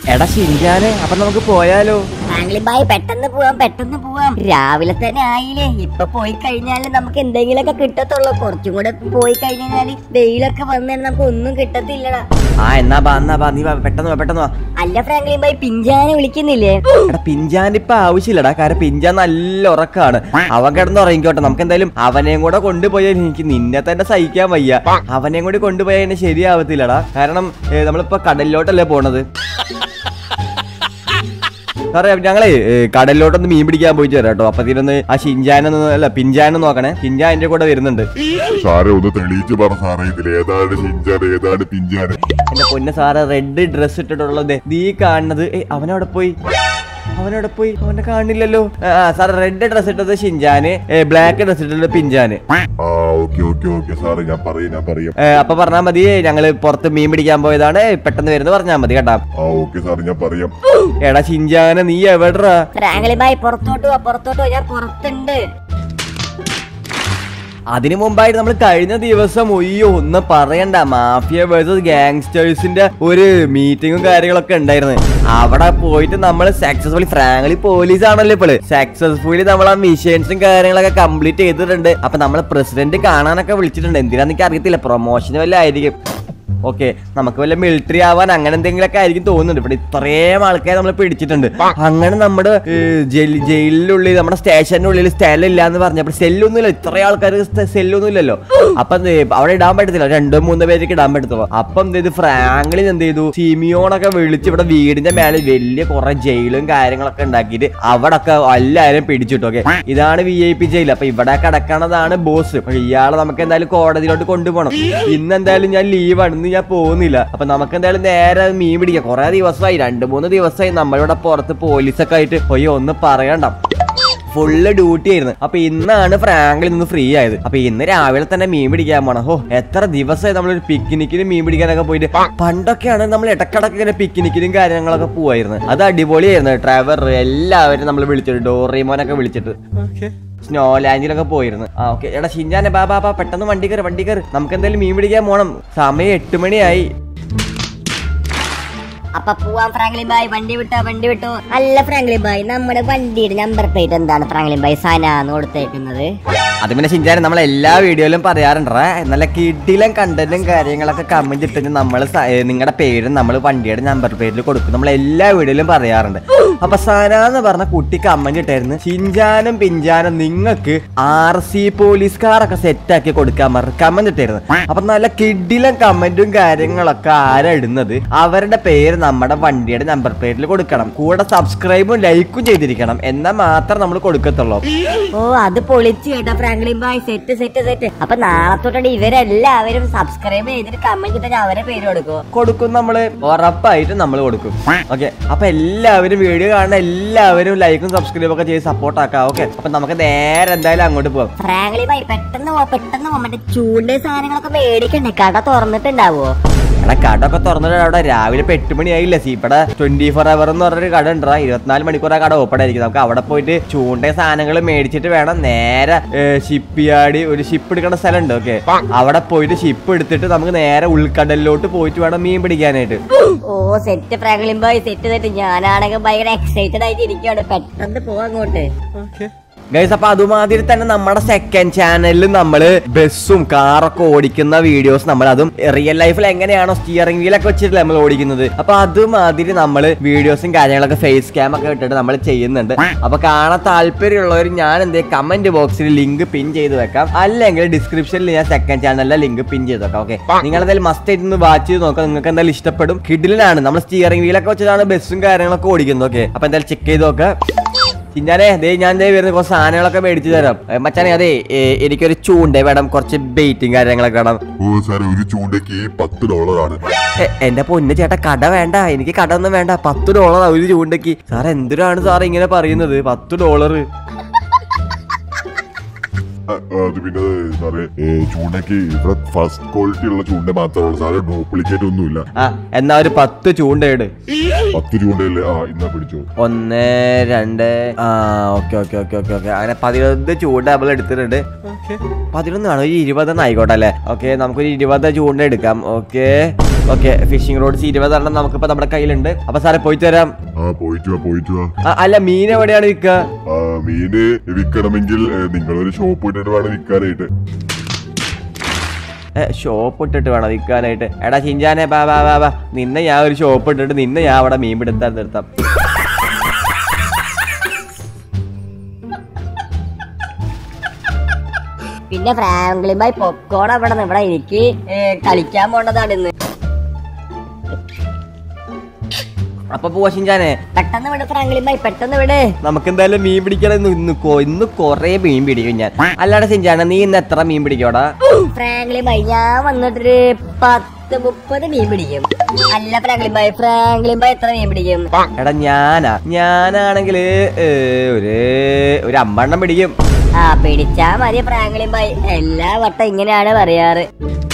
എടാ ഷിൻജാനെ അപ്പൊ നമുക്ക് പോയാലോ ഫ്രാങ്ക്ലിൻ ബായ് പെട്ടെന്ന് പോവാം പെട്ടെന്ന് പോവാം രാവിലെ തന്നെ ആയില്ലേ ഇപ്പൊ പോയി കഴിഞ്ഞാല് നമുക്ക് എന്തെങ്കിലുമൊക്കെ കിട്ടത്തുള്ളൂ കുറച്ചും കൂടെ പോയി കഴിഞ്ഞാല് വെയിലൊക്കെ വന്നാൽ നമുക്ക് ഒന്നും കിട്ടത്തില്ലടാ ആ എന്നാ ബാ എന്നാ ബാ നീ വാ, പെട്ടെന്ന് വാ പെട്ടെന്ന് വാ അല്ല ഫ്രാങ്ക്ലിൻ ബായ് പിഞ്ചാനെ വിളിക്കുന്നില്ലേ എടാ പിഞ്ചാൻ ഇപ്പൊ ആവശ്യമില്ലടാ കാരണം പിഞ്ചാൻ നല്ല ഉറക്കാണ് അവൻ കിടന്ന് ഉറങ്ങിക്കോട്ടെ നമുക്ക് എന്തായാലും അവനെയും കൂടെ കൊണ്ടുപോയാൽ എനിക്ക് നിന്നെ തന്നെ സഹിക്കാൻ വയ്യ അവനെയും കൂടി കൊണ്ടുപോയാൽ എന്നെ ശരിയാവത്തില്ലടാ കാരണം ഏ, നമ്മളിപ്പോ കടലിലോട്ടല്ലേ പോണത് സാറേ ഞങ്ങളെ ഏ, കടലിലോട്ടൊന്ന് മീൻ പിടിക്കാൻ പോയിട്ട് വരാം കേട്ടോ അപ്പൊ ഇതിനൊന്ന് ആ ഷിൻജാനൊന്ന് അല്ല പിഞ്ചാനെ നോക്കണേ ഷിൻജാൻ എന്റെ കൂടെ വരുന്നുണ്ട് സാറേ ഒന്ന് തെളിയിച്ച് പറ സാറേ ഇതിൽ ഏതാണ് ഷിഞ്ചാൻ ഏതാണ് പിഞ്ചാൻ എന്റെ പൊന്ന സാറ് റെഡ് ഡ്രസ് ഇട്ടിട്ടുള്ളത് നീ കാണുന്നത് ഏ അവനവിടെ പോയി അവനവിടെ പോയി അവനെ കാണില്ലല്ലോ ആ സാറ് റെഡ് ഡ്രസ് ഇട്ടത് ഷിൻജാന് ബ്ലാക്ക് ഡ്രസ് ഇട്ടത് പിഞ്ചാന് ആ ഓക്കെ ഓക്കെ ഓക്കെ സാറേ ഞാൻ പറയും ഞാൻ പറയും ഏ, അപ്പൊ പറഞ്ഞാ മതി ഞങ്ങള് പുറത്ത് മീൻ പിടിക്കാൻ പോയതാണ് പെട്ടെന്ന് വരുന്നത് പറഞ്ഞാ മതി കേട്ടാ ആ ഓക്കെ സാറേ ഞാൻ പറയാം എടാ ഷിൻജാനെ നീ എവിടെടാ ഫ്രാങ്ക്ലിൻ ബായ് പുറത്തോട്ട് പോവാ പുറത്തോട്ട് പോവാ ഞാൻ പുറത്തുണ്ട് അതിനു മുമ്പായിട്ട് നമ്മൾ കഴിഞ്ഞ ദിവസം ഒയ്യോ ഒന്നും പറയണ്ട മാഫിയ വേഴ്സസ് ഗാങ്സ്റ്റേഴ്സിന്റെ ഒരു മീറ്റിങ്ങും കാര്യങ്ങളൊക്കെ ഉണ്ടായിരുന്നു അവിടെ പോയിട്ട് നമ്മൾ സക്സസ്ഫുള്ളി ഫ്രാങ്ക്ലി പോലീസ് ആണല്ലോ ഇപ്പോൾ സക്സസ്ഫുള്ളി നമ്മൾ ആ മിഷൻസും കാര്യങ്ങളൊക്കെ കംപ്ലീറ്റ് ചെയ്തിട്ടുണ്ട് അപ്പൊ നമ്മൾ പ്രസിഡന്റ് കാണാനൊക്കെ വിളിച്ചിട്ടുണ്ട് എന്തിനാന്ന് എനിക്ക് അറിയത്തില്ല പ്രൊമോഷൻ വല്ല ആയിരിക്കും ഓക്കെ നമുക്ക് വല്ല മിലിറ്ററി ആവാൻ അങ്ങനെ എന്തെങ്കിലുമൊക്കെ ആയിരിക്കും തോന്നുന്നുണ്ട് ഇവിടെ ഇത്രയും ആൾക്കാരെ നമ്മൾ പിടിച്ചിട്ടുണ്ട് അങ്ങനെ നമ്മുടെ ഏഹ്, ജയിൽ- ജയിലിനുള്ളിൽ നമ്മുടെ സ്റ്റേഷന്റെ ഉള്ളിൽ സ്ഥലം ഇല്ല എന്ന് പറഞ്ഞപ്പോൾ സെല്ലൊന്നുമില്ല ഇത്രയും ആൾക്കാർ സെല്ലൊന്നും ഇല്ലല്ലോ അപ്പൊ എന്ത് ചെയ്യും? അവിടെ ഇടാൻ പറ്റത്തില്ല രണ്ടോ മൂന്നോ പേർക്ക് ഇടാൻ പറ്റത്തുള്ളൂ അപ്പം എന്ത് ചെയ്തു ഫ്രാങ്ക്ലിൻ എന്ത് ചെയ്തു സിമിയോണൊക്കെ വിളിച്ച് ഇവിടെ വീടിന്റെ മേലെ വലിയ കുറെ ജയിലും കാര്യങ്ങളൊക്കെ ഉണ്ടാക്കിയിട്ട് അവിടെ ഒക്കെ എല്ലാവരും പിടിച്ചിട്ടു ഓക്കെ ഇതാണ് വി ഐ പി ജയിൽ അപ്പൊ ഇവിടെ കിടക്കണതാണ് ബോസ് അപ്പൊ ഇയാളെ നമുക്ക് എന്തായാലും കോടതിയിലോട്ട് കൊണ്ടുപോകണം ഇന്ന് എന്തായാലും ഞാൻ ലീവാണ് ഇന്ന് ഞാൻ പോകുന്നില്ല അപ്പൊ നമുക്ക് എന്തായാലും നേരെ മീൻ പിടിക്കാം കുറെ ദിവസമായി രണ്ട് മൂന്ന് ദിവസമായി നമ്മളിവിടെ പുറത്ത് പോലീസൊക്കെ ആയിട്ട് പോയി ഒന്ന് പറയണ്ട ഫുള്ള് ഡ്യൂട്ടി ആയിരുന്നു അപ്പൊ ഇന്നാണ് ഫ്രാങ്കിൽ നിന്ന് ഫ്രീ ആയത് അപ്പൊ ഇന്ന് രാവിലെ തന്നെ മീൻ പിടിക്കാൻ പോണം ഓ എത്ര ദിവസമായി നമ്മളൊരു പിക്നിക്കിന് മീൻ പിടിക്കാനൊക്കെ പോയിട്ട് പണ്ടൊക്കെയാണ് നമ്മൾ ഇടക്കിടക്ക് ഇങ്ങനെ പിക്നിക്കിനും കാര്യങ്ങളൊക്കെ പോവായിരുന്നു അത് അടിപൊളിയായിരുന്നു ട്രാവർ എല്ലാവരും നമ്മൾ വിളിച്ചിട്ട് ഡോറിമോനൊക്കെ വിളിച്ചിട്ട് സ്നോ ലാൻഡിലൊക്കെ പോയിരുന്നു ആ ഓക്കെ എടാ ഷിൻജാനെ ബാ ബാ ബാ പെട്ടെന്ന് വണ്ടി കയറി വണ്ടി കയറി നമുക്ക് എന്തായാലും മീൻ പിടിക്കാൻ പോണം സമയം എട്ട് മണിയായി അപ്പൊ പോവാം ഫ്രാങ്ക്ലിൻ ബായ് വണ്ടി വിട്ടോ വണ്ടി വിട്ടോ അല്ല ഫ്രാങ്ക്ലിൻ ബായ് നമ്മുടെ വണ്ടിയുടെ നമ്പർ പ്ലേറ്റ് എന്താണ് ഫ്രാങ്ക്ലിൻ ബായ് സനാന്ന് കൊടുത്തേക്കുന്നത് അത് പിന്നെ ഷിൻജാൻ നമ്മൾ എല്ലാ വീഡിയോയിലും പറയാറുണ്ടേ നല്ല കിഡിലും കണ്ടന്റും കാര്യങ്ങളൊക്കെ കമന്റ് ഇട്ടിട്ട് നമ്മൾ നിങ്ങളുടെ പേരും നമ്മൾ വണ്ടിയുടെ നമ്പർ പ്ലേറ്റിൽ കൊടുക്കും നമ്മൾ എല്ലാ വീഡിയോയിലും പറയാറുണ്ട് അപ്പൊ സന എന്ന് പറഞ്ഞ കുട്ടി കമന്റ് ഇട്ടായിരുന്നു ഷിൻജാനും പിഞ്ചാനും നിങ്ങൾക്ക് ആർ സി പോലീസുകാരൊക്കെ സെറ്റ് ആക്കി കൊടുക്കാൻ പറഞ്ഞു കമന്റ് ഇട്ടായിരുന്നു അപ്പൊ നല്ല കിഡിലും കമന്റും കാര്യങ്ങളൊക്കെ ആരാ ഇടുന്നത് അവരുടെ പേര് നമ്മുടെ വണ്ടിയുടെ നമ്പർ പ്ലേറ്റിൽ കൊടുക്കണം കൂടെ സബ്സ്ക്രൈബും ലൈക്കും ചെയ്തിരിക്കണം എന്നാൽ മാത്രം നമ്മൾ കൊടുക്കത്തുള്ളൂ ഓ അത് പൊളിച്ചു കേട്ടോ ഫ്രാങ്ക്ലിൻ ബായ് സെറ്റ് സെറ്റ് സെറ്റ് അപ്പൊ നാളെ തൊട്ടാണ് ഇവരെല്ലാവരും സബ്സ്ക്രൈബ് ചെയ്തിട്ട് കമന്റ് ഇട്ടാൽ അവരെ പേര് കൊടുക്കുമോ കൊടുക്കും നമ്മള് ഉറപ്പായിട്ടും നമ്മൾ കൊടുക്കും ഓക്കെ അപ്പൊ എല്ലാവരും വീഡിയോ കാണുന്ന എല്ലാവരും ലൈക്കും സബ്സ്ക്രൈബും ഒക്കെ ചെയ്ത് സപ്പോർട്ട് ആക്കാം ഓക്കെ അപ്പൊ നമുക്ക് നേരെ എന്തായാലും അങ്ങോട്ട് പോവാം ഫ്രാങ്ക്ലി ബായ് പെട്ടെന്ന് പോ പെട്ടെന്ന് പോ മറ്റേ ചൂണ്ട സാധനങ്ങളൊക്കെ മേടിക്കണ്ടേ കട തുറന്നിട്ടുണ്ടാവോ എടാ കട ഒക്കെ തുറന്നിട്ട് അവിടെ രാവിലെ ഇപ്പൊ എട്ട് മണിയായില്ല സി ഇവിടെ ട്വന്റി ഫോർ അവർ എന്ന് പറഞ്ഞൊരു കട ഉണ്ടാ ഇരുപത്തിനാല് മണിക്കൂർ ആ കട ഓപ്പൺ ആയിരിക്കും നമുക്ക് അവിടെ പോയിട്ട് ചൂണ്ട സാധനങ്ങൾ മേടിച്ചിട്ട് വേണം നേരെ ഷിപ്പ് യാർഡ് ഒരു ഷിപ്പ് എടുക്കുന്ന സ്ഥലം ഉണ്ട് ഓക്കെ അവിടെ പോയിട്ട് ഷിപ്പ് എടുത്തിട്ട് നമുക്ക് നേരെ ഉൾക്കടലിലോട്ട് പോയിട്ട് വേണം മീൻ പിടിക്കാനായിട്ട് ഓ സെറ്റ് ഫ്രാങ്ക്ലിൻ ബായ് സെറ്റ് സെറ്റ് ഞാനാണെങ്കിൽ ഭയങ്കര എക്സൈറ്റഡ് ആയിട്ട് ഇരിക്കുകയാണ് പെട്ടെന്ന് പോവാ അങ്ങോട്ട് ഗൈസ് അപ്പൊ അതുമാതിരി തന്നെ നമ്മുടെ സെക്കൻഡ് ചാനലിൽ നമ്മൾ ബസ്സും കാറൊക്കെ ഓടിക്കുന്ന വീഡിയോസ് നമ്മൾ അതും റിയൽ ലൈഫിൽ എങ്ങനെയാണോ സ്റ്റിയറിംഗ് വീലൊക്കെ വെച്ചിട്ട് നമ്മൾ ഓടിക്കുന്നത് അപ്പൊ അതുമാതിരി നമ്മൾ വീഡിയോസും കാര്യങ്ങളൊക്കെ ഫേസ് ക്യാം ഒക്കെ ഇട്ടിട്ട് നമ്മൾ ചെയ്യുന്നുണ്ട് അപ്പൊ കാണാൻ താല്പര്യമുള്ളവർ ഞാൻ എന്ത് കമന്റ് ബോക്സിൽ ലിങ്ക് പിൻ ചെയ്ത് വെക്കാം അല്ലെങ്കിൽ ഡിസ്ക്രിപ്ഷനിൽ ഞാൻ സെക്കൻഡ് ചാനലിലെ ലിങ്ക് പിൻ ചെയ്ത് വെക്കാം ഓക്കെ നിങ്ങൾ എന്തായാലും മസ്റ്റ് ആയിട്ട് ഒന്ന് വാച്ച് ചെയ്ത് നോക്കാം നിങ്ങൾക്ക് എന്തായാലും ഇഷ്ടപ്പെടും കിഡിലാണ് നമ്മൾ സ്റ്റിയറിംഗ് വീലൊക്കെ വെച്ചിട്ടാണ് ബസ്സും കാര്യങ്ങളൊക്കെ ഓടിക്കുന്നത് ഓക്കെ അപ്പൊ എന്തായാലും ചെക്ക് ചെയ്ത് നോക്കാം ചിഞ്ചാനെ ദേ ഞാൻ ദേ വരുന്ന കുറച്ച് സാധനങ്ങളൊക്കെ മേടിച്ചു തരാം ഏ, മച്ചാനെ അതെ ഏ, എനിക്കൊരു ചൂണ്ട വേണം കുറച്ച് ബെയ്റ്റും കാര്യങ്ങളൊക്കെ വേണം ഓ സാറേ ഒരു ചൂണ്ടയ്ക്ക് പത്ത് ഡോളറാണ് എ, എന്റെ പൊന്ന് ചേട്ടാ കട വേണ്ട എനിക്ക് കട ഒന്നും വേണ്ട പത്ത് ഡോളർ ഒരു ചൂണ്ടയ്ക്ക് സാർ എന്തിനാണ് സാർ ഇങ്ങനെ പറയുന്നത് പത്ത് ഡോളർ ആ, അത് പിന്നെ സാറേ ഏ, ചൂണ്ടയ്ക്ക് ഇവിടെ ഫസ്റ്റ് ക്വാളിറ്റി ഉള്ള ചൂണ്ട മാത്രമേ ഉള്ളൂ സാറേ ഡ്യൂപ്ലിക്കേറ്റ് ഒന്നുമില്ല ആ എന്നാ ഒരു പത്ത് ചൂണ്ടയിട് പത്ത് ചൂണ്ടയല്ലേ ആ ഇന്നാ പിടിച്ചോ ഒന്ന് രണ്ട് ആ okay okay okay okay okay അങ്ങനെ പതിനൊന്ന് ചൂണ്ട നമ്മൾ എടുത്തിട്ടുണ്ട് പതിനൊന്നാണോ ഈ ഇരുപതെന്ന് ആയിക്കോട്ടെ അല്ലേ ഓക്കെ നമുക്കൊരു ഇരുപത് ചൂണ്ട എടുക്കാം ഓക്കെ ഓക്കെ ഫിഷിംഗ് റോഡ്സ് ഇരുപതെണ്ണം നമുക്കിപ്പോ നമ്മുടെ കയ്യിലുണ്ട് അപ്പൊ സാറേ പോയിട്ട് വരാം ആ പോയിട്ട് വാ പോയിട്ട് വാ ആ, അല്ല മീൻ എവിടെയാണ് വിൽക്കുക ആ മീന് വിൽക്കണമെങ്കിൽ ഏ, നിങ്ങളൊരു ഷോപ്പ് ഇട്ടിട്ട് വേണം വിൽക്കാനായിട്ട് ഷോപ്പ് ഇട്ടിട്ട് വേണം വിൽക്കാനായിട്ട് എടാ ചിഞ്ചാനെ ബാ ബാ ബാ ബാ നിന്നെ ഞാൻ ഒരു ഷോപ്പ് ഇട്ടിട്ട് നിന്നെ ഞാൻ അവിടെ മീൻ പിടുത്താൻ നിർത്താം പിന്നെ ഫ്രാങ്ക്ലിൻ ബൈ പൊക്കോൺ അവിടെ നിന്ന് ഇവിടെ എനിക്ക് ഏ, കളിക്കാൻ പോണ്ടതാണ് ഇന്ന് അപ്പൊ പോവാ ചിഞ്ചാനെ പെട്ടെന്ന് വിട് ഫ്രാങ്ക്ലിൻ ബൈ പെട്ടെന്ന് വിട് നമുക്ക് എന്തായാലും മീൻ പിടിക്കണം ഇന്ന് ഇന്ന് കൊ- ഇന്ന് കൊറേ മീൻ പിടിക്കും ഞാൻ അല്ലാടെ ചിഞ്ചാനെ നീ ഇന്ന് എത്ര മീൻ പിടിക്കോടാ ഫ്രാങ്ക്ലിൻ ബൈ ഞാൻ വന്നിട്ടൊരു പത്ത് മുപ്പത് മീൻ പിടിക്കും അല്ല ഫ്രാങ്ക്ലിൻ ബൈ ഫ്രാങ്ക്ലിൻ ബൈ എത്ര മീൻ പിടിക്കും എടാ ഞാനാ ഞാനാണെങ്കില് ഏ, ഒരു ഒരു അമ്പെണ്ണം പിടിക്കും ആ പിടിച്ചാ മതി ഫ്രാങ്ക്ലിൻ ബൈ എല്ലാ വട്ടം ഇങ്ങനെയാണ് പറയാറ്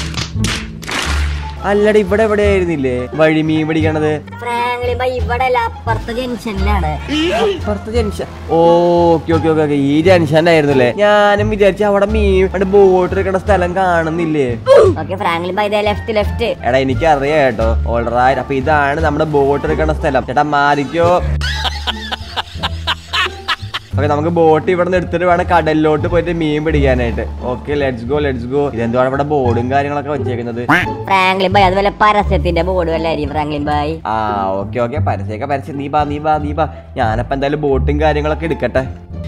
അല്ലടാ ഇവിടെ എവിടെ ആയിരുന്നില്ലേ വഴി മീൻ പിടിക്കണത് ഫ്രാങ്ക്ലിൻ ബൈ ഇവിടെ അല്ല അപ്പുറത്തെ ജംഗ്ഷനിലാണ് അപ്പുറത്തെ junction okay okay okay okay ഈ ജംഗ്ഷൻ ആയിരുന്നല്ലേ ഞാനും വിചാരിച്ചു അവിടെ മീൻ ബോട്ട് എടുക്കണ സ്ഥലം കാണുന്നില്ലേ ഓക്കെ ഫ്രാങ്ക്ലിൻ ബൈ ഇതേ ലെഫ്റ്റ് ലെഫ്റ്റ് എടാ എനിക്ക് അറിയാം കേട്ടോ ഓൾറൈറ്റ് അപ്പൊ ഇതാണ് നമ്മുടെ ബോട്ട് എടുക്കണ സ്ഥലം ചേട്ടാ മാറിക്കോ ഓക്കെ നമുക്ക് ബോട്ട് ഇവിടെ നിന്ന് എടുത്തിട്ട് വേണം കടലിലോട്ട് പോയിട്ട് മീൻ പിടിക്കാനായിട്ട് okay let's go let's go ഇതെന്താണ് ഇവിടെ ബോർഡും കാര്യങ്ങളൊക്കെ വെച്ചേക്കുന്നത് ഫ്രാങ്ക്ലിൻ ബൈ അതുപോലെ പരസ്യത്തിന്റെ ബോർഡ് വല്ലായിരിക്കും ഫ്രാങ്ക്ലിൻ ബൈ ആ ഓക്കെ ഓക്കെ പരസ്യമൊക്കെ പരസ്യം നീ ബാ നീ ബാ നീ ബാ ഞാനപ്പോ എന്തായാലും ബോട്ടും കാര്യങ്ങളൊക്കെ എടുക്കട്ടെ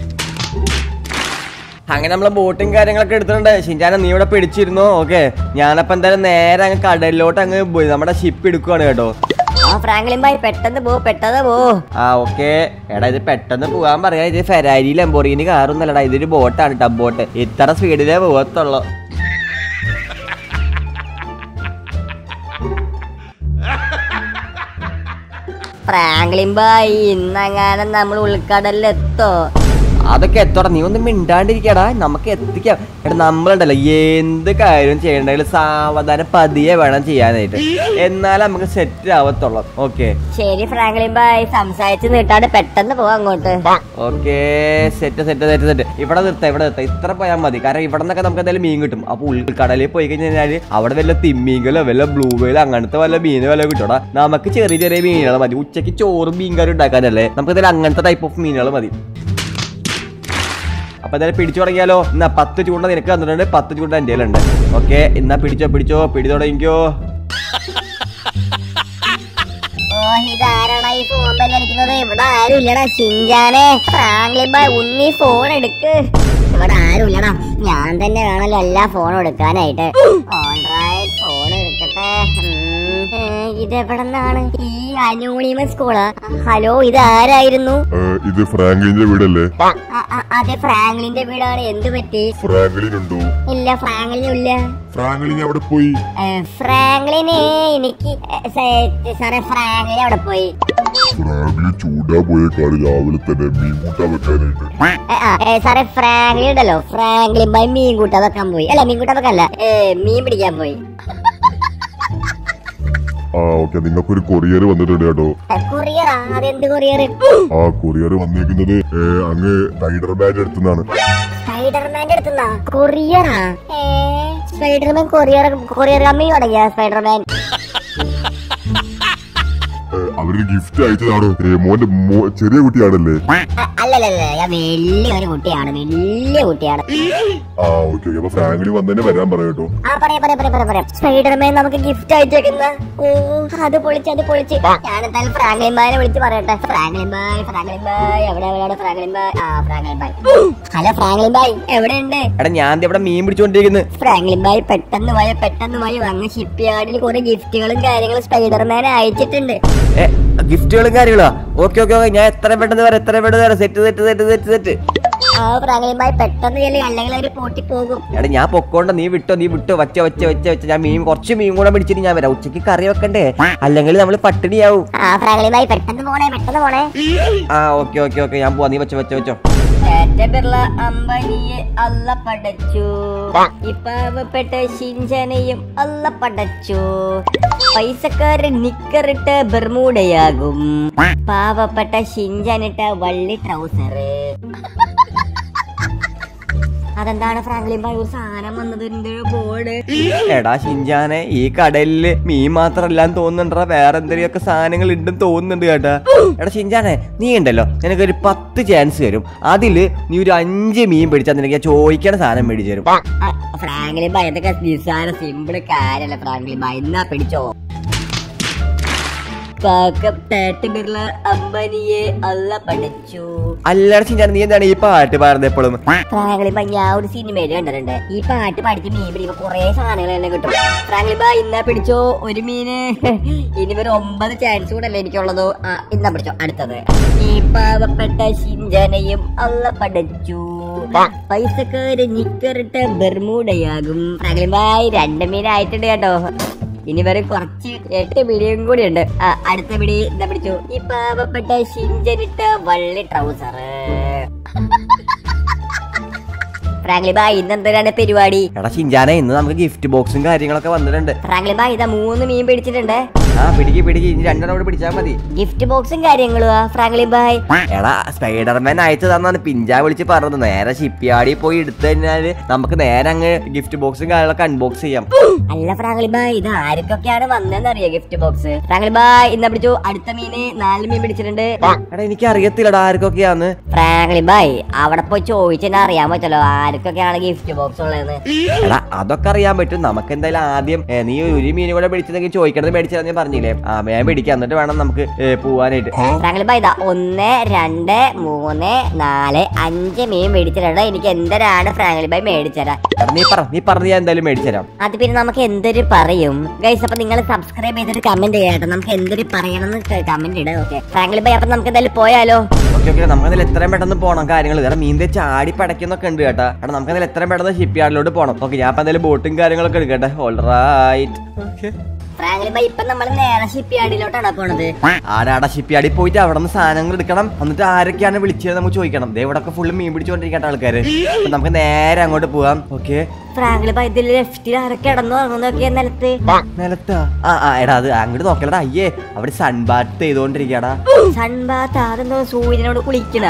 അങ്ങനെ നമ്മള് ബോട്ടും കാര്യങ്ങളൊക്കെ എടുത്തിട്ടുണ്ട് ഷിൻചാന നീ ഇവിടെ പിടിച്ചിരുന്നു ഓക്കെ ഞാനപ്പോ എന്തായാലും നേരെ അങ്ങ് കടലിലോട്ട് അങ്ങ് പോയി നമ്മുടെ ഷിപ്പ് എടുക്കുവാണ് കേട്ടോ ആ ഫ്രാങ്ക്ലിൻ ബൈ പെട്ടെന്ന് പോ പെട്ടെന്ന് പോ ആ ഓക്കെ എടാ ഇത് പെട്ടെന്ന് പോകാൻ പറയാ ഇത് ഫെരാരി ലംബോറിന് കാറൊന്നുമല്ലടാ ഇതൊരു ബോട്ടാണ് ടബ് ബോട്ട് ഇത്ര സ്പീഡിലേ പോകത്തുള്ളൂ ഫ്രാങ്ക്ലിൻ ബൈ ഇന്നങ്ങാനും നമ്മൾ ഉൾക്കടലിൽ എത്തോ അതൊക്കെ എത്തോടാ നീ ഒന്നും മിണ്ടാണ്ടിരിക്കടാ നമുക്ക് എത്തിക്കാം എടാ നമ്മളുണ്ടല്ലോ എന്ത് കാര്യം ചെയ്യണ്ടെങ്കിലും സാവധാനം പതിയെ വേണം ചെയ്യാനായിട്ട് എന്നാലേ നമുക്ക് സെറ്റ് ആവത്തുള്ളൂ ഓക്കെ ശരി ഫ്രാങ്ക്ലിൻ ബൈ സംസാരിച്ച് നീട്ടാണ്ട് പെട്ടെന്ന് പോവാ അങ്ങോട്ട് okay set set set set ഇവിടെ നിർത്താം ഇവിടെ നിർത്താം ഇത്ര പോയാൽ മതി കാരണം ഇവിടെ നിന്നൊക്കെ നമുക്ക് എന്തായാലും മീൻ കിട്ടും അപ്പൊ ഉൾക്കടലിൽ പോയി കഴിഞ്ഞാൽ അവിടെ വല്ല തിമ്മീങ്കലോ വല്ല ബ്ലൂ വെയിലോ അങ്ങനത്തെ വല്ല മീൻ വല്ല കിട്ടോടാ നമുക്ക് ചെറിയ ചെറിയ മീനുകൾ മതി ഉച്ചയ്ക്ക് ചോറും മീൻ കറി ഉണ്ടാക്കാനല്ലേ നമുക്ക് ഇതിൽ അങ്ങനത്തെ ടൈപ്പ് ഓഫ് മീനുകൾ മതി അപ്പൊ എന്തായാലും പിടിച്ചു തുടങ്ങിയാലോ എന്നാ പത്ത് ചൂണ്ട നിനക്ക് തന്നിട്ടുണ്ട് പത്ത് ചൂണ്ട എൻ്റെ ഉണ്ട് ഓക്കെ എന്നാ പിടിച്ചോ പിടിച്ചോ പിടി തുടങ്ങിക്കോ ഓ ഇതാരാണ് ഈ ഫോൺ ബെല്ലടിക്കുന്നത് ഇവിടെ ആരും ഇല്ലടാ ചിഞ്ചാനെ ഫ്രാങ്ക്ലിൻ ബൈ ഉണ്ണി ഫോൺ എടുക്ക് ഇവിടെ ആരും ഇല്ലടാ ഞാൻ തന്നെ വേണമല്ലോ എല്ലാ ഫോണും എടുക്കാനായിട്ട് ഓൾറൈറ്റ് ഫോൺ എടുക്കട്ടെ ഉം, ഏ, ഇതെവിടെ നിന്നാണ് ഈ അനോണിമസ് സ്കൂളാ ഹലോ ഇത് ആരായിരുന്നു ഏ, ഇത് ഫ്രാങ്ക്ലിന്റെ വീടല്ലേ അ- അ- അതെ ഫ്രാങ്ക്ലിന്റെ വീടാണ് എന്ത് പറ്റി ഫ്രാങ്ക്ലിൻ ഉണ്ടോ ഇല്ല ഫ്രാങ്ക്ലിനും ഇല്ല ഫ്രാങ്ക്ലിൻ അവിടെ പോയി ഏ, ഫ്രാങ്ക്ലിന് എനിക്ക് ഏ, സേ- സാറേ ഫ്രാങ്ക്ലിൻ അവിടെ പോയി ഫ്രാങ്ക്ലിൻ ചൂടാ പോയേക്കാണ് രാവിലെ തന്നെ മീൻ കൂട്ടാൻ വെക്കാനായിട്ട് ഏ, ആ, ഏ, സാറേ ഫ്രാങ്ക്ലിൻ ഉണ്ടല്ലോ ഫ്രാങ്ക്ലിൻ ബൈ മീൻ കൂട്ട വെക്കാൻ പോയി അല്ല മീൻ കൂട്ട വെക്കല്ല ഏ, മീൻ പിടിക്കാൻ പോയി ആ ഓക്കെ നിങ്ങൾക്കൊരു കൊറിയർ വന്നിട്ടുണ്ട് കേട്ടോ ഏ, കൊറിയറാ അതെന്ത് കൊറിയർ ആ കൊറിയർ വന്നേക്കുന്നത് ഏ, അങ്ങ് ഹൈദരാബാദ് അടുത്തുനിന്നാണ് സ്പൈഡർമാന്റെ അടുത്തുന്നാ കൊറിയറാ ഏ, സ്പൈഡർമാൻ കൊറിയർ കൊറിയർ കമ്പനി തുടങ്ങിയ സ്പൈഡർമാൻ ഏ, അവര് ഗിഫ്റ്റ് അയച്ചതാണോ ഏ, മോന്റെ മോ- ചെറിയ കുട്ടിയാണല്ലേ അ- അല്ലല്ലല്ല ഞാൻ വലിയൊരു കുട്ടിയാണ് വലിയ കുട്ടിയാണ് ആ ഓക്കെ ഓക്കെ അപ്പൊ ഫ്രാങ്ക്ലിൻ വന്നെ വരാൻ പറയാം കേട്ടോ ആ പറയാം പറയാം പറയാം പറയാം പറയാം സ്പൈഡർമാൻ നമുക്ക് ഗിഫ്റ്റ് അയച്ചേക്കുന്ന ഓ അത് പൊളിച്ച് അത് പൊളിച്ച് ഞാൻ എന്തായാലും ഫ്രാങ്ക്ലിൻ ബായിനെ വിളിച്ച് പറയട്ടെ ഫ്രാങ്ക്ലിൻ ബായ് ഫ്രാങ്ക്ലിൻ ബായ് എവിടെ എവിടെയാണ് ഫ്രാങ്ക്ലിൻ ബായ് ആ Franklin bhai hello Franklin bhai എവിടെയുണ്ട് എടാ ഞാൻ ദേ ഇവിടെ മീൻ പിടിച്ചോണ്ടിരിക്കുന്നു ഫ്രാങ്ക്ലിൻ ബായ് പെട്ടെന്ന് പോയ പെട്ടെന്ന് പോയി അങ്ങ് ഷിപ്പ് യാർഡിൽ കുറെ ഗിഫ്റ്റുകളും കാര്യങ്ങളും സ്പൈഡർമാൻ അയച്ചിട്ടുണ്ട് ഏ ഗിഫ്റ്റുകളും കാര്യങ്ങളോ ഓക്കെ ഓക്കെ ഓക്കെ ഞാൻ എത്ര പെട്ടെന്ന് വരാം എത്ര പെട്ടെന്ന് വരാം set set set set set ആ ഫ്രാങ്ക്ലിൻ ബായ് പെട്ടെന്ന് ചെല്ലി അല്ലെങ്കിൽ അവര് പൂട്ടി പോകും എടാ ഞാൻ പൊക്കോണ്ട നീ വിട്ടോ നീ വിട്ടോ വച്ച വച്ച വച്ച വച്ച ഞാൻ മീൻ കുറച്ച് മീൻ കൂടെ പിടിച്ചിട്ട് ഞാൻ വരാം ഉച്ചയ്ക്ക് കറി വെക്കണ്ടേ അല്ലെങ്കിൽ നമ്മൾ പട്ടിണിയാവും ആ ഫ്രാങ്ക്ലിൻ ബായ് പെട്ടെന്ന് പോണേ പെട്ടെന്ന് പോണേ ആ ഓക്കെ ഓക്കെ ഓക്കെ ഞാൻ പോവാ നീ വെച്ചോ വെച്ചോ വെച്ചോ ടാറ്റ ബിർള അംബാനിയെ അല്ല പടച്ചു ഈ പാവപ്പെട്ട ഷിഞ്ചനെയും അല്ല പടച്ചു പൈസക്കാരൻ നിക്കറിട്ട് ബെർമൂടയാകും പാവപ്പെട്ട ഷിഞ്ചനിട്ട വള്ളി ട്രൗസർ അതെന്താണ് ഫ്രാങ്ക്ലിൻ ഭായ് ഒരു സാധനം വന്നത് ബോർഡ് എടാ ഷിൻജാനെ ഈ കടലില് മീൻ മാത്രല്ലാന്ന് തോന്നുന്നുണ്ടാ വേറെ എന്തെങ്കിലുമൊക്കെ സാധനങ്ങൾ ഉണ്ടെന്ന് തോന്നുന്നുണ്ട് കേട്ടാ എടാ ഷിൻജാനെ നീ ഉണ്ടല്ലോ നിനക്കൊരു പത്ത് ചാൻസ് തരും അതില് നീ ഒരു അഞ്ച് മീൻ പിടിച്ചാൽ നിനക്ക് ഞാൻ ചോദിക്കണ സാധനം മേടിച്ചു തരും ഫ്രാങ്ക്ലിൻ ഭായ് ഇതൊക്കെ നിസ്സാര സിമ്പിൾ കാര്യല്ല ഫ്രാങ്ക്ലിൻ ഭായ് എന്നാ പിടിച്ചോ കാക്ക തേട്ടുപിള്ള അമ്പനിയെ അല്ല പഠിച്ചു അല്ലടാ ഷിൻജാനെ നീ എന്താണ് ഈ പാട്ട് പാടുന്നത് എപ്പോഴും ഫ്രാങ്ക്ലിൻ ഭായ് ഞാൻ ഒരു സിനിമയിൽ കണ്ടിട്ടുണ്ട് ഈ പാട്ട് പഠിച്ച് മീൻ പിടിക്കുമ്പോ കുറെ സാധനങ്ങൾ തന്നെ കിട്ടും ഫ്രാങ്ക്ലിൻ ഭായ് ഇന്നാ പിടിച്ചോ ഒരു മീന് ഇനി ഒരു ഒമ്പത് ചാൻസ് കൂടെ അല്ലേ എനിക്കുള്ളതോ ആ ഇന്നാ പിടിച്ചോ അടുത്തത് ഈ പാവപ്പെട്ട ശിഞ്ചനയും അല്ല പഠിച്ചു പൈസക്കാര് നിക്കറിട്ട ബെർമൂടയാകും ഫ്രാങ്ക്ലിൻ ഭായ് രണ്ട് മീനായിട്ടുണ്ട് കേട്ടോ ഇനി വരെ കുറച്ച് എട്ട് പിടിയും കൂടി ഉണ്ട് അടുത്ത പിടി എന്താ പിടിച്ചു ഈ പാവപ്പെട്ട ശിഞ്ചനിട്ട വള്ളി ട്രൗസർ ഫ്രാങ്ക്ലി ബായ് ഇന്ന് എന്തിനാണ് പരിപാടി എടാ ഷിൻജാനെ ഇന്ന് നമുക്ക് ഗിഫ്റ്റ് ബോക്സും കാര്യങ്ങളൊക്കെ വന്നിട്ടുണ്ട് ഫ്രാങ്ക്ലി ബായ് ഇതാ മൂന്ന് മീൻ പിടിച്ചിട്ടുണ്ട് ആ പിടിക്ക് പിടിക്ക് ഇനി രണ്ടെണ്ണം കൂടെ പിടിച്ചാൽ മതി ഗിഫ്റ്റ് ബോക്സും കാര്യങ്ങളും ഫ്രാങ്ക്ലി ബായ് എടാ സ്പൈഡർമാൻ അയച്ചു തന്നാണ് പിഞ്ചാ വിളിച്ച് പറഞ്ഞത് നേരെ ഷിപ്പ്യാർഡിൽ പോയി എടുത്തു കഴിഞ്ഞാല് നമുക്ക് നേരെ അങ്ങ് ഗിഫ്റ്റ് ബോക്സും കാര്യങ്ങളൊക്കെ അൺബോക്സ് ചെയ്യാം അല്ല ഫ്രാങ്ക്ലി ബായ് ഇത് ആർക്കൊക്കെയാണ് വന്നതെന്ന് അറിയാം ഗിഫ്റ്റ് ബോക്സ് ഫ്രാങ്ക്ലി ബായ് ഇന്ന് പിടിച്ചു അടുത്ത മീന് നാല് മീൻ പിടിച്ചിട്ടുണ്ട് എടാ എനിക്ക് അറിയത്തില്ലടാ ആർക്കൊക്കെയാന്ന് ഫ്രാങ്ക്ലി ബായ് അവിടെ പോയി ചോദിച്ചാൽ അറിയാൻ പറ്റല്ലോ ആർക്കൊക്കെയാണ് ഗിഫ്റ്റ് ബോക്സ് ഉള്ളതെന്ന് എടാ അതൊക്കെ അറിയാൻ പറ്റും നമുക്ക് എന്തായാലും ആദ്യം ഏ, നീ ഒരു മീൻ കൂടെ പിടിച്ചതെങ്കിൽ ചോദിക്കണത് മേടിച്ചത് ഞാൻ പറഞ്ഞില്ലേ ആ ഞാൻ പിടിക്കാം എന്നിട്ട് വേണം നമുക്ക് ഏ, പോവാനായിട്ട് ഫ്രാങ്ക്ലി ബായ് ഇതാ ഒന്ന് രണ്ട് മൂന്ന് നാല് അഞ്ച് മീൻ മേടിച്ചിട്ടുണ്ട് എനിക്ക് എന്തരാണ് ഫ്രാങ്ക്ലി ബായ് മേടിച്ചരാ എടാ, നീ പറ നീ പറഞ്ഞ് ഞാൻ എന്തായാലും മേടിച്ചുതരാം അത് പിന്നെ നമുക്ക് എന്തൊരു പറയും ഗൈസ് അപ്പൊ നിങ്ങൾ സബ്സ്ക്രൈബ് ചെയ്തിട്ട് കമന്റ് ചെയ്യാട്ടോ നമുക്ക് എന്തൊരു പറയണമെന്ന് കമന്റ് ഇടാം ഓക്കെ ഫ്രാങ്ക്ലി ബായ് അപ്പൊ നമുക്ക് എന്തായാലും പോയാലോ ഓക്കെ ഓക്കെ നമുക്ക് അതിൽ എത്രയും പെട്ടെന്ന് പോകണം കാര്യങ്ങൾ കാരണം മീൻ തെച്ച് ആടി പടയ്ക്കുന്നൊക്കെ ഉണ്ട് കേട്ടാ എടാ നമുക്ക് അതിൽ എത്രയും പെട്ടെന്ന് ഷിപ്പ് യാർഡിലോട്ട് പോകണം ഓക്കെ ഞാൻ ഇപ്പൊ എന്തായാലും ബോട്ടും കാര്യങ്ങളൊക്കെ എടുക്കട്ടെ ഓൾ റൈറ്റ് ഫ്രാങ്ക്ലി ബായ് ഇപ്പൊ നമ്മൾ നേരെ ഷിപ്പ് യാർഡിലോട്ടാണ് പോണത് ആടാടാ ഷിപ്പ് യാർഡിൽ പോയിട്ട് അവിടെ നിന്ന് സാധനങ്ങൾ എടുക്കണം എന്നിട്ട് ആരൊക്കെയാണ് വിളിച്ചത് നമുക്ക് ചോദിക്കണം ദേ ഇവിടെ ഒക്കെ ഫുള്ള് മീൻ പിടിച്ചുകൊണ്ടിരിക്കട്ടെ ആൾക്കാര് അപ്പൊ നമുക്ക് നേരെ അങ്ങോട്ട് പോവാം ഓക്കെ ഫ്രാങ്ക്ലി ബായ് ഇതിൽ ലെഫ്റ്റിൽ ആരൊക്കെ കിടന്നു ഇറങ്ങുന്നൊക്കെ നിലത്ത് നിലത്താ ആ ആ എടാ അത് അങ്ങോട്ട് നോക്കലടാ അയ്യേ അവിടെ സൺബാത്ത് ചെയ്തോണ്ടിരിക്കടാ സൺബാത്ത് അതെന്തോ സൂര്യനോട് കുളിക്കണ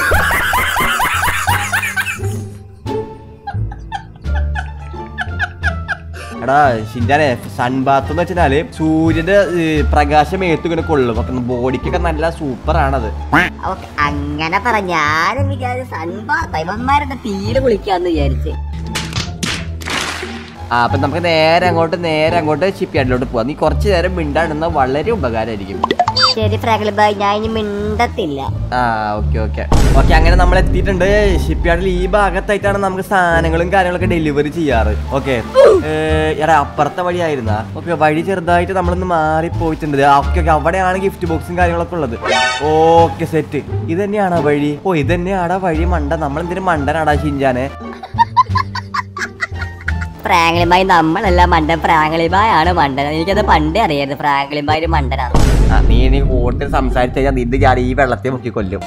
എടാ ഷിൻജാനെ സൺബാത്ത് എന്ന് വെച്ചാല് സൂര്യന്റെ ഏ, പ്രകാശം ഏത്തു ഇങ്ങനെ കൊള്ളും അപ്പൊ ബോഡിക്കൊക്കെ നല്ല സൂപ്പർ ആണത് ഓക്കെ അങ്ങനെ പറ ഞാനും വിചാരിച്ചു സൺബാത്ത് ഇവന്മാരുടെ തീരെ കുളിക്കാന്ന് വിചാരിച്ച് ആ അപ്പൊ നമുക്ക് നേരെ അങ്ങോട്ട് നേരെ അങ്ങോട്ട് ഷിപ്പ് യാർഡിലോട്ട് പോവാം നീ കുറച്ച് നേരം മിണ്ടാടുന്ന വളരെ ഉപകാരമായിരിക്കും ശരി ഫ്രാങ്ക്ലി ബായ് ഞാൻ ഇനി മിണ്ടത്തില്ല ആ ഓക്കെ ഓക്കെ ഓക്കെ അങ്ങനെ നമ്മൾ എത്തിയിട്ടുണ്ട് ഷിപ്പ് യാർഡിൽ ഈ ഭാഗത്തായിട്ടാണ് നമുക്ക് സാധനങ്ങളും കാര്യങ്ങളൊക്കെ ഡെലിവറി ചെയ്യാറ് ഓക്കെ എടാ അപ്പുറത്തെ വഴിയായിരുന്നാ ഓക്കെ വഴി ചെറുതായിട്ട് നമ്മളൊന്ന് മാറി പോയിട്ടുണ്ട് ഓക്കെ ഓക്കെ അവിടെയാണ് ഗിഫ്റ്റ് ബോക്സും കാര്യങ്ങളൊക്കെ ഉള്ളത് ഓക്കെ സെറ്റ് ഇത് തന്നെയാണോ വഴി ഓ ഇത് തന്നെയാടാ വഴി മണ്ട നമ്മൾ എന്തിനും മണ്ടനാടാ ഷിഞ്ചാനെ ഫ്രാങ്ക്ലിബായ് നമ്മളല്ല മണ്ടൻ ഫ്രാങ്ക്ലിബായ് ആണ് മണ്ടൻ എനിക്കത് പണ്ടേ അറിയായിരുന്നു ഫ്രാങ്ക്ലിബായ് ഒരു മണ്ടനാണ് ആ, നീ ഇനി കൂടുതൽ സംസാരിച്ചു കഴിഞ്ഞാൽ നിന്റെ ഞാൻ ഈ വെള്ളത്തെ മുക്കി കൊല്ലും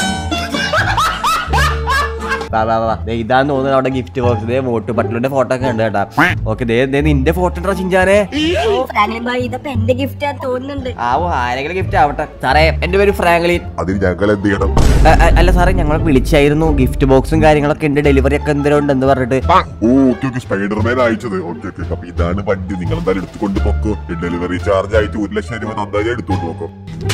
വാ, വാ, വാ. ദേ ഇതാന്ന് തോന്നുന്നത് അവിടെ ഗിഫ്റ്റ് ബോക്സ് ദേ മോട്ടു പട്ടിലുടെ ഫോട്ടോ ഒക്കെ ഉണ്ട് കേട്ടാ ഓക്കെ ദേ ദേ നിന്റെ ഫോട്ടോ ഉണ്ടോ ചിഞ്ചാനെ ഓ ഫ്രാങ്ക്ലിബായ് ഇതിപ്പോ എന്റെ ഗിഫ്റ്റ് തോന്നുന്നുണ്ട് ആവോ ആരെങ്കിലും ഗിഫ്റ്റ് ആവട്ടെ സാറേ എന്റെ പേര് ഫ്രാങ്ക്ലിൻ അതിന് ഞങ്ങൾ എന്ത് ചെയ്യണം അ- അ- അല്ല സാറേ ഞങ്ങൾ വിളിച്ചായിരുന്നു ഗിഫ്റ്റ് ബോക്സും കാര്യങ്ങളൊക്കെ ഉണ്ട് ഡെലിവറി ഒക്കെ എന്തെങ്കിലും ഉണ്ട് എന്ന് പറഞ്ഞിട്ട് ഓ ഓക്കെ ഓക്കെ സ്പൈഡർമാൻ അയച്ചത് ഓക്കെ ഓക്കെ അപ്പൊ ഇതാണ് വണ്ടി നിങ്ങൾ എന്തായാലും എടുത്തുകൊണ്ട് പോക്കോ ഡെലിവറി ചാർജ് ആയിട്ട് ഒരു ലക്ഷം രൂപ നന്നായി എടുത്തുകൊണ്ട് പോക്കോ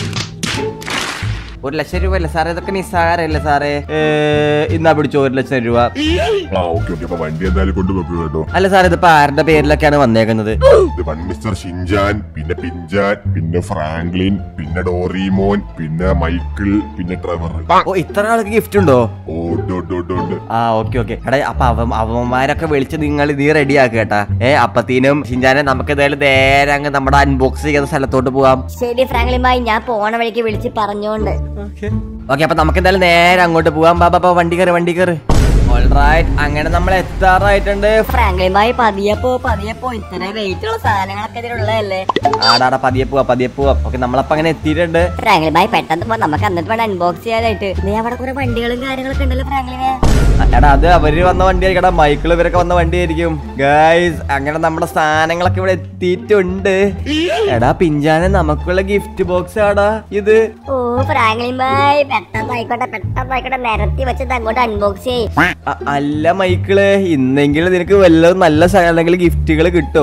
ഒരു ലക്ഷം രൂപ അല്ലേ സാറേ ഇതൊക്കെ നിസ്സാരല്ലേ സാറേ ഏ, ഇന്നാ പിടിച്ചോ ഒരു ലക്ഷം രൂപ ആ ഓക്കെ ഓക്കെ അപ്പൊ വണ്ടി എന്തായാലും കൊണ്ടുപോക്കോ കേട്ടോ അല്ല സാറേ ഇതിപ്പോ ആരുടെ പേരിലൊക്കെയാണ് വന്നേക്കുന്നത് ഇത് വൺ മിസ്റ്റർ ഷിൻജാൻ പിന്നെ പിഞ്ചാൻ പിന്നെ ഫ്രാങ്ക്ലിൻ പിന്നെ ഡോറിമോൻ പിന്നെ മൈക്കിൾ പിന്നെ ട്രെവർ ഓ ഇത്ര ആൾക്ക് ഗിഫ്റ്റ് ഉണ്ടോ ഓ ഉണ്ട് ഉണ്ട് ഉണ്ട് ഉണ്ട് ആ ഓക്കെ ഓക്കെ എടാ അപ്പൊ അവ അവന്മാരൊക്കെ വിളിച്ച് നിങ്ങൾ നീ റെഡി ആക്കുക കേട്ടാ ഏ അപ്പത്തീനും ഷിൻജാനെ നമുക്ക് ഏതായാലും നേരെ അങ്ങ് നമ്മുടെ അൺബോക്സ് ചെയ്യുന്ന സ്ഥലത്തോട്ട് പോവാം ശരി ഫ്രാങ്ക്ലിബായ് ഞാൻ പോണ വഴിക്ക് വിളിച്ച് പറഞ്ഞോണ്ട് ഓക്കെ അപ്പൊ നമുക്ക് എന്തായാലും നേരെ അങ്ങോട്ട് പോവാം ബാബാ ബാ വണ്ടി കയറി വണ്ടി കയറി ഓൾറൈറ്റ് അങ്ങനെ നമ്മൾ എത്താറായിട്ടുണ്ട് ഫ്രാങ്ക്ലിബായ് പതിയെ പോ പതിയെ പോ ഇത്ര വെയിറ്റ് ഉള്ള സാധനങ്ങളൊക്കെ ഇതിലുള്ളതല്ലേ ആടാടാ പതിയെ പോവാ പതിയെ പോവാം ഓക്കെ നമ്മളപ്പോ അങ്ങനെ എത്തിയിട്ടുണ്ട് ഫ്രാങ്ക്ലിബായ് പെട്ടെന്ന് പോ നമുക്ക് എന്നിട്ട് വേണം അൺബോക്സ് ചെയ്യാനായിട്ട് നീ അവിടെ കുറെ വണ്ടികളും കാര്യങ്ങളൊക്കെ ഉണ്ടല്ലോ ഫ്രാങ്ക്ലിനെ എടാ അത് അവര് വന്ന വണ്ടിയായിരിക്കും എടാ മൈക്കിൾ ഇവരൊക്കെ വന്ന വണ്ടിയായിരിക്കും ഗൈസ് അങ്ങനെ നമ്മുടെ സാധനങ്ങളൊക്കെ ഇവിടെ എത്തിയിട്ടുണ്ട് എടാ പിഞ്ചാനെ നമുക്കുള്ള ഗിഫ്റ്റ് ബോക്സ് ആടാ ഇത് ഓ ഫ്രാങ്ക്ലിൻ ബായ് പെട്ടെന്നായിക്കോട്ടെ പെട്ടെന്നായിക്കോട്ടെ നിരത്തി വെച്ചത് അങ്ങോട്ട് അൺബോക്സ് ചെയ്യും അ- അല്ല മൈക്കിള് ഇന്നെങ്കിലും നിനക്ക് വല്ല നല്ല സാധനങ്ങൾ ഗിഫ്റ്റുകൾ കിട്ടോ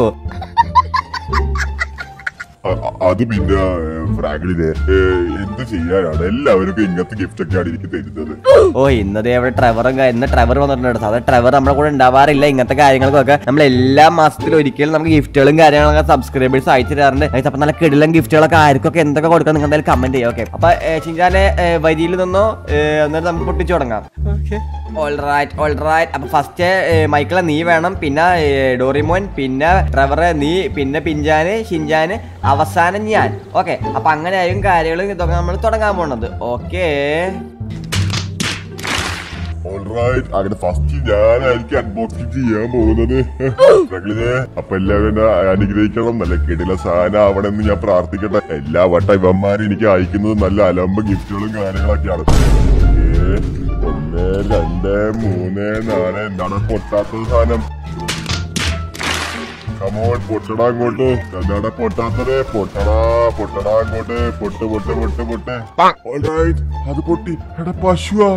അ- അ- അത് പിന്നെ ഫ്രാങ്ക്ലിനെ എന്ത് ചെയ്യാനാണ് എല്ലാവർക്കും ഇങ്ങനത്തെ ഗിഫ്റ്റ് ഒക്കെയാണ് എനിക്ക് തരുന്നത് ഓ ഇന്നതേ അവിടെ ട്രെവറും കാ- ഇന്ന് ട്രെവർ വന്നിട്ടുണ്ട് സാധാരണ ട്രെവർ നമ്മുടെ കൂടെ ഉണ്ടാവാറില്ല ഇങ്ങനത്തെ കാര്യങ്ങൾക്കൊക്കെ നമ്മൾ എല്ലാ മാസത്തിലും ഒരിക്കലും നമുക്ക് ഗിഫ്റ്റുകളും കാര്യങ്ങളൊക്കെ സബ്സ്ക്രൈബേഴ്സ് അയച്ചു തരാറുണ്ട് അതിന് അപ്പൊ നല്ല കിടിലം ഗിഫ്റ്റുകളൊക്കെ ആർക്കൊക്കെ എന്തൊക്കെ കൊടുക്കണം നിങ്ങൾ എന്തായാലും കമന്റ് ചെയ്യാം ഓക്കെ അപ്പൊ ചിഞ്ചാനെ വരിയിൽ നിന്നോ ഏ, എന്നിട്ട് നമുക്ക് പൊട്ടിച്ചു തുടങ്ങാം ഓൾറൈറ്റ് ഓൾറൈറ്റ് അപ്പൊ ഫസ്റ്റ് മൈക്കിളെ നീ വേണം പിന്നെ ഏ, ഡോറിമോൻ പിന്നെ ട്രെവറ് നീ പിന്നെ പിഞ്ചാന് ഷിൻജാന് അവസാനം ഞാൻ ഓക്കെ അപ്പൊ അങ്ങനെയായും കാര്യങ്ങളും ഇതൊക്കെ നമ്മൾ തുടങ്ങാൻ പോണത് ഓക്കേ ഓൾറൈറ്റ് അങ്ങനെ ഫസ്റ്റ് ഞാനായിരിക്കും അൺബോക്സിംഗ് ചെയ്യാൻ പോകുന്നത് ഫ്രാങ്ക്ലിനെ അപ്പൊ എല്ലാവരും എന്നെ അനുഗ്രഹിക്കണം നല്ല കിടില സാധനം ആവണമെന്ന് ഞാൻ പ്രാർത്ഥിക്കട്ടെ എല്ലാ വട്ടം ഇവന്മാരും എനിക്ക് അയക്കുന്നത് നല്ല അലമ്പ് ഗിഫ്റ്റുകളും കാര്യങ്ങളൊക്കെയാണ് ഏ, ഒന്ന് രണ്ട് മൂന്ന് നാല് എന്താണ് പൊട്ടാത്തത് സാധനം കമോൺ പൊട്ടടാ അങ്ങോട്ട് എന്താണ് പൊട്ടാത്തത് പൊട്ടടാ പൊട്ടടാ അങ്ങോട്ട് പൊട്ട് പൊട്ട് പൊട്ട് പൊട്ട് ഓൾറൈറ്റ് അത് പൊട്ടി എടാ പശുവാ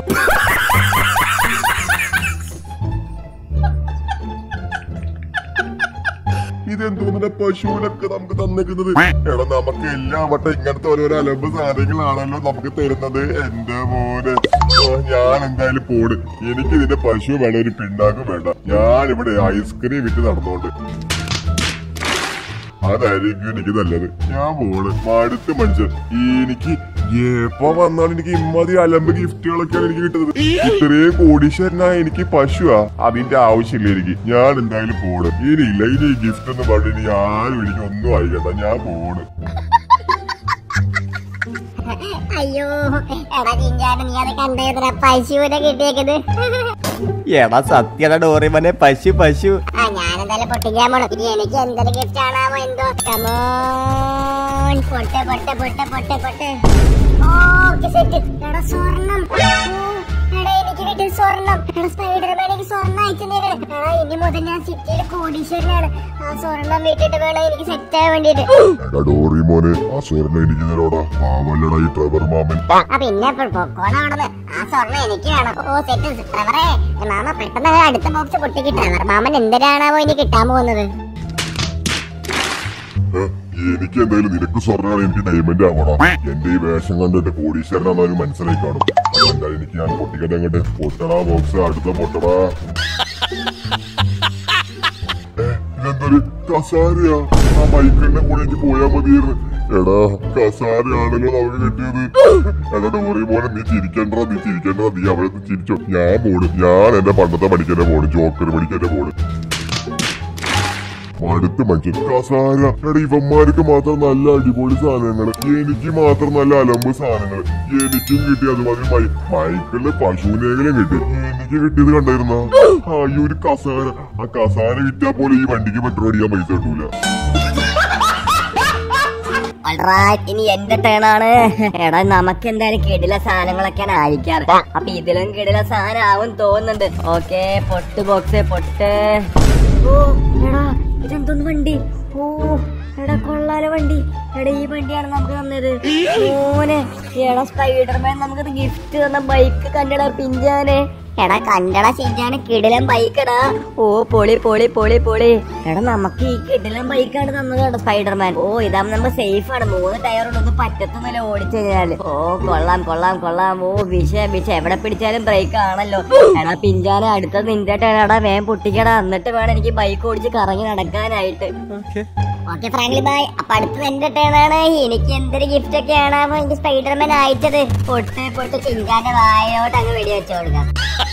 ഇതെന്തോന്നിന്റെ പശുവിനൊക്കെ നമുക്ക് തന്നേക്കുന്നത് എടാ നമുക്ക് എല്ലാ വട്ടം ഇങ്ങനത്തെ ഓരോരോ അലമ്പ് സാധനങ്ങളാണല്ലോ നമുക്ക് തരുന്നത് എന്റെ മോനെ ഓ, ഞാൻ എന്തായാലും പോണ് എനിക്ക് ഇതിന്റെ പശു വേണം ഒരു പിണ്ണാക്കും വേണ്ട ഞാൻ ഇവിടെ ഐസ്ക്രീം വിറ്റ് നടന്നോണ്ട് അതായിരിക്കും എനിക്ക് നല്ലത് ഞാൻ പോണ് മടുത്ത് മനുഷ്യൻ എനിക്ക് എപ്പോ വന്നാലും എനിക്ക് ഇമ്മാതിരി അലമ്പ് ഗിഫ്റ്റുകളൊക്കെയാണ് എനിക്ക് കിട്ടുന്നത് ഇത്രയും കോടീശ്വരനായ എനിക്ക് പശുവാ അതിന്റെ ആവശ്യമില്ല എനിക്ക് ഞാൻ എന്തായാലും പോണ് ഇനിയില്ല ഇനി ഈ ഗിഫ്റ്റ് എന്ന് പറഞ്ഞ് ഇനി ആരും എനിക്ക് ഒന്നും ആയിക്കണ്ട ഞാൻ പോണ് അയ്യോ എടാ ചിഞ്ചാന് നീ അത് കണ്ടേത്ര പശുവിനെ കിട്ടിയേക്കത് എടാ സത്യട ഡോറിമനെ പശു പശു ആ ഞാനെന്തായാലും പൊട്ടിക്കാൻ പോണം ഇനി എനിക്ക് എന്തൊരു ഗിഫ്റ്റ് ആണാവോ എന്തോ കമോൺ പൊട്ടെ പൊട്ടെ പൊട്ടെ പൊട്ടെ പൊട്ടെ ഓക്കെ സെറ്റ് എടാ സ്വർണം ഓ, എടാ എനിക്ക് കിട്ടിയ സ്വർണം എടാ സ്പൈഡർമാൻ എനിക്ക് സ്വർണം അയച്ചു തരണം എടാ ഇനി മുതൽ ഞാൻ സിറ്റിയിൽ കോടീശ്വരനാണ് ആ സ്വർണം വീട്ടിട്ട് വേണം എനിക്ക് സെറ്റ് ആവാൻ വേണ്ടിട്ട് എടാ ഡോറി മോനെ ആ സ്വർണ്ണം എനിക്ക് തരോടാ പാവല്ലടാ ഈ ട്രവർ മാമൻ ആ പിന്നെ പൊക്കോണ അവിടുന്ന് ആ സ്വർണം എനിക്ക് വേണം ഓ സെറ്റ് ട്രവറേ മാമ പെട്ടെന്ന് അടുത്ത ബോക്സ് പൊട്ടിക്ക് ട്രവർ മാമൻ എന്തിനാണാവോ ഇനി കിട്ടാൻ പോകുന്നത് ഏ, എനിക്ക് എന്തായാലും നിനക്ക് സ്വർണ്ണമാണ് എനിക്ക് ഡയമണ്ട് ആവണം എന്റെ ഈ വേഷം കണ്ടിട്ട് കോടീശ്വരനാണെന്ന് മനസ്സിലായി കാണും എന്തായാലും എനിക്ക് ഞാൻ പൊട്ടിക്കട്ടെ അങ്ങോട്ട് പൊട്ടടാ ബോക്സ് അടുത്ത പൊട്ടടാ ഏ, ഇതെന്തൊരു കസാരയാ ആ മൈക്കിളിന്റെ കൂടെ എനിക്ക് പോയാ മതിയായിരുന്നു എടാ കസാരയാണല്ലോ നമുക്ക് കിട്ടിയത് എടാ ഡോറി പോലെ നീ ചിരിക്കണ്ട നീ ചിരിക്കണ്ട നീ അവിടെ നിന്ന് ചിരിച്ചോ ഞാൻ പോണ് ഞാൻ എന്റെ പണ്ടത്തെ പഠിക്കന്നെ പോണ് ജോക്കർ പഠിക്കന്നെ പോണ് അടുത്ത മനുഷ്യൻ കസാര എടാ ഇവന്മാർക്ക് മാത്രം നല്ല അടിപൊളി സാധനങ്ങള് എനിക്ക് മാത്രം നല്ല അലമ്പ് സാധനങ്ങള് എനിക്കും കിട്ടി അതുമാതിരി മൈ മൈക്കിളിന്റെ പശുവിനെങ്കിലും കിട്ടി എനിക്ക് കിട്ടിയത് കണ്ടായിരുന്ന ആ ഈ ഒരു കസാര ആ കസാര വിറ്റാ പോലെ ഈ വണ്ടിക്ക് പെട്രോൾ അടിക്കാൻ പൈസ കിട്ടൂല Alright, ഇനി എന്റെ ടേണാണ് എടാ നമുക്ക് എന്തായാലും കിടില സാധനങ്ങളൊക്കെയാണ് അയക്കാറ് അപ്പൊ ഇതിലും കിടില സാധനം ആവും തോന്നുന്നുണ്ട് ഓക്കെ പൊട്ട് ബോക്സ് പൊട്ട് ഓ എടാ ഇതെന്തോന്ന് വണ്ടി ഓ എടാ കൊള്ളാല വണ്ടി എടാ ഈ വണ്ടിയാണ് നമുക്ക് തന്നത് മോനെ എടാ സ്പൈഡർമാൻ നമുക്കത് ഗിഫ്റ്റ് തന്ന ബൈക്ക് കണ്ടടാ പിഞ്ചാനെ എടാ കണ്ടടാ ചിഞ്ചാണ് കിടിലൻ ബൈക്കടാ ഓ പൊളി പൊളി പൊളി പൊളി എടാ നമുക്ക് ഈ കിടിലൻ ബൈക്കാണ് തന്നത് കേട്ടോ സ്പൈഡർമാൻ ഓ ഇതാകുമ്പോ നമുക്ക് സേഫ് ആണ് മൂന്ന് ടയറുള്ളൊന്നും പറ്റത്തൊന്നുമില്ല ഓടിച്ചു കഴിഞ്ഞാല് ഓ കൊള്ളാം കൊള്ളാം കൊള്ളാം ഓ വിഷ വിഷ എവിടെ പിടിച്ചാലും ബ്രേക്ക് ആണല്ലോ എടാ പിഞ്ചാനെ അടുത്തത് നിന്റെ ടയറാടാ വേഗം പൊട്ടിക്കടാ എന്നിട്ട് വേണം എനിക്ക് ബൈക്ക് ഓടിച്ച് കറങ്ങി നടക്കാനായിട്ട് ഓക്കെ ഫ്രാങ്ക്ലി ബായ് അപ്പൊ അടുത്തത് എന്റെ ടേണാണ് എനിക്ക് എന്തൊരു ഗിഫ്റ്റ് ഒക്കെയാണ് എനിക്ക് സ്പൈഡർമാൻ അയച്ചത് പൊട്ട് പൊട്ട് ചിങ്കാന്റെ വായോട്ട് അങ്ങ് വെടി വെച്ചു കൊടുക്കാം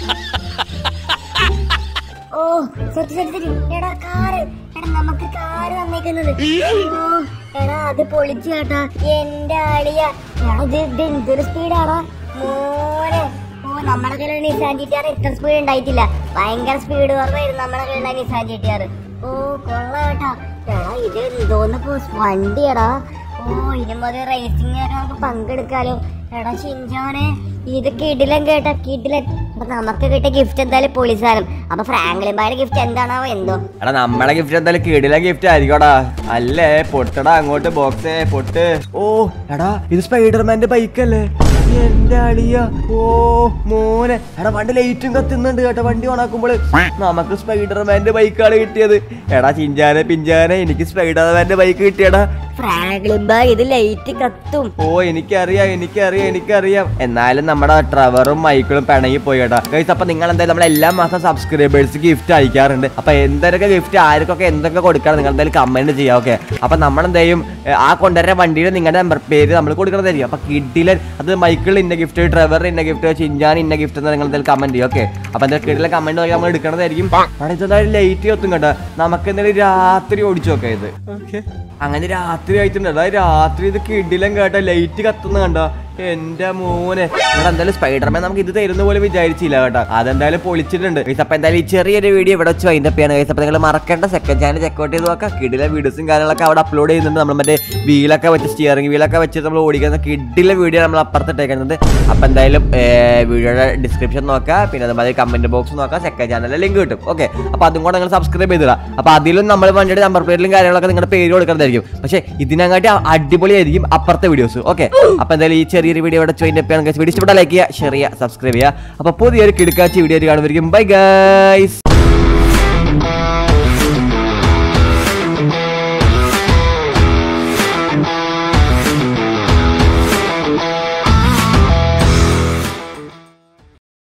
ഓ സെറ്റ് സെറ്റ് സെറ്റ് എടാ കാറ് എടാ നമുക്ക് കാറ് വന്നേക്കുന്നത് ഓ എടാ അത് പൊളിച്ചു കേട്ടാ എന്റെ ആളിയ എടാ ഇത് ഇത് എന്തൊരു സ്പീഡാടാ മോനെ ഓ നമ്മുടെ കയ്യിലുള്ള നിസാൻ ജിറ്റിയാർ ഇത്ര സ്പീഡ് ഉണ്ടായിട്ടില്ല ഭയങ്കര സ്പീഡ് കുറവായിരുന്നു നമ്മുടെ കയ്യിലുള്ള നിസാൻ ജിറ്റിയാർ ഓ കൊള്ളാം കേട്ടാ എടാ ഇത് എന്തോന്ന് വണ്ടിയടാ ഓ ഇനി മുതൽ റേസിംഗ് നമുക്ക് പങ്കെടുക്കാലോ എടാ ഷിൻജോനെ ഇത് കിടിലൻ കേട്ട കിടിലൻ അപ്പൊ നമുക്ക് കിട്ടിയ ഗിഫ്റ്റ് എന്തായാലും പൊളിസാനും അപ്പൊ ഫ്രാങ്ക്ലിൻ ബായുടെ ഗിഫ്റ്റ് എന്താണാവോ എന്തോ എടാ നമ്മളെ ഗിഫ്റ്റ് എന്തായാലും കിടില ഗിഫ്റ്റ് ആയിരിക്കോടാ അല്ലേ പൊട്ടടാ അങ്ങോട്ട് ബോക്സേ പൊട്ട് ഓ എടാ ഇത് സ്പൈഡർമാന്റെ ബൈക്കല്ലേ എന്റെ അളിയ ഓ മോനെ എടാ വണ്ടി ലൈറ്റും കത്തുന്നുണ്ട് കേട്ടോ വണ്ടി ഓണാക്കുമ്പോൾ നമുക്ക് സ്പൈഡർമാന്റെ ബൈക്കാണ് കിട്ടിയത് എടാ ചിഞ്ചാനെ പിഞ്ചാനെ എനിക്ക് സ്പൈഡർമാന്റെ ബൈക്ക് കിട്ടിയടാ ഫ്രാങ്ക്ലിൻ ബായ് ഇത് ലൈറ്റ് കത്തും ഓ എനിക്കറിയാം എനിക്കറിയാം എനിക്കറിയാം എന്നാലും നമ്മുടെ ട്രവറും മൈക്കിളും പിണങ്ങി പോയി കേട്ടോ ഗൈസ് അപ്പൊ നിങ്ങൾ എന്തായാലും നമ്മൾ എല്ലാ മാസം സബ്സ്ക്രൈബേഴ്സ് ഗിഫ്റ്റ് അയക്കാറുണ്ട് അപ്പൊ എന്തൊക്കെ ഗിഫ്റ്റ് ആർക്കൊക്കെ എന്തൊക്കെ കൊടുക്കണം നിങ്ങൾ എന്തായാലും കമന്റ് ചെയ്യാം ഓക്കെ അപ്പൊ നമ്മൾ എന്തെയും ആ കൊണ്ടുവരുന്ന വണ്ടിയിൽ നിങ്ങളുടെ നമ്പർ പേര് നമ്മൾ കൊടുക്കണതായിരിക്കും അപ്പൊ കിഡിലൻ അത് മൈക്കിൾ ഇന്ന ഗിഫ്റ്റ് ട്രവർ ഇന്ന ഗിഫ്റ്റ് ചിഞ്ചാൻ ഇന്ന ഗിഫ്റ്റ് എന്ന് നിങ്ങൾ എന്തായാലും കമന്റ് ചെയ്യും ഓക്കെ അപ്പൊ എന്തായാലും കിഡിലെ കമന്റ് നോക്കി നമ്മൾ എടുക്കണതായിരിക്കും അവിടെ ഇതെന്തായാലും ലൈറ്റ് കത്തും കേട്ടോ നമുക്ക് എന്തായാലും രാത്രി ഓടിച്ചു നോക്കാം ഇത് അങ്ങനെ രാത്രി ആയിട്ടുണ്ട് അതായത് രാത്രി ഇത് കിടിലം കേട്ടോ ലൈറ്റ് കത്തുന്ന കണ്ടോ എന്റെ മോനെ ഇവിടെ എന്തായാലും സ്പൈഡർമാൻ നമുക്ക് ഇത് തരുന്ന പോലെ വിചാരിച്ചില്ല കേട്ടോ അതെന്തായാലും പൊളിച്ചിട്ടുണ്ട് ഗൈസ് അപ്പൊ എന്തായാലും ഈ ചെറിയൊരു വീഡിയോ ഇവിടെ വെച്ച് വൈൻഡപ്പ് ചെയ്യാണ് ഗൈസ് അപ്പൊ നിങ്ങൾ മറക്കേണ്ട സെക്കൻഡ് ചാനൽ ചെക്കൗട്ട് ചെയ്ത് നോക്കാം കിടിലെ വീഡിയോസും കാര്യങ്ങളൊക്കെ അവിടെ അപ്ലോഡ് ചെയ്യുന്നുണ്ട് നമ്മൾ മറ്റേ വീലൊക്കെ വെച്ച് സ്റ്റിയറിംഗ് വീലൊക്കെ വെച്ചിട്ട് നമ്മൾ ഓടിക്കുന്ന കിടിലെ വീഡിയോ നമ്മൾ അപ്പുറത്തിട്ടേക്കുന്നത് അപ്പൊ എന്തായാലും വീഡിയോയുടെ ഡിസ്ക്രിപ്ഷൻ നോക്കാം പിന്നെ അതുമാതിരി കമന്റ് ബോക്സ് നോക്കാം സെക്കൻഡ് ചാനലിൽ ലിങ്ക് കിട്ടും ഓക്കെ അപ്പൊ അതും കൂടെ നിങ്ങൾ സബ്സ്ക്രൈബ് ചെയ്തിടാം അപ്പൊ അതിലും നമ്മൾ വണ്ടിയുടെ നമ്പർ പ്ലേറ്റിലും കാര്യങ്ങളൊക്കെ നിങ്ങളുടെ പേര് കൊടുക്കുന്നതായിരിക്കും പക്ഷേ ഇതിനങ്ങാട്ടി അടിപൊളിയായിരിക്കും അപ്പുറത്തെ വീഡിയോസ് ഓക്കെ അപ്പൊ എന്തായാലും ഈ ചെറിയൊരു വീഡിയോ ഇവിടെ ചോയിൻ അപ്പ് വീഡിയോ ഇഷ്ടപ്പെട്ടാൽ ലൈക്ക് ചെയ്യുക ഷെയർ ചെയ്യുക സബ്സ്ക്രൈബ് ചെയ്യുക അപ്പൊ പുതിയൊരു കിടക്കാച്ചി വീഡിയോ കാണുമായിരിക്കും ബൈ ഗൈസ്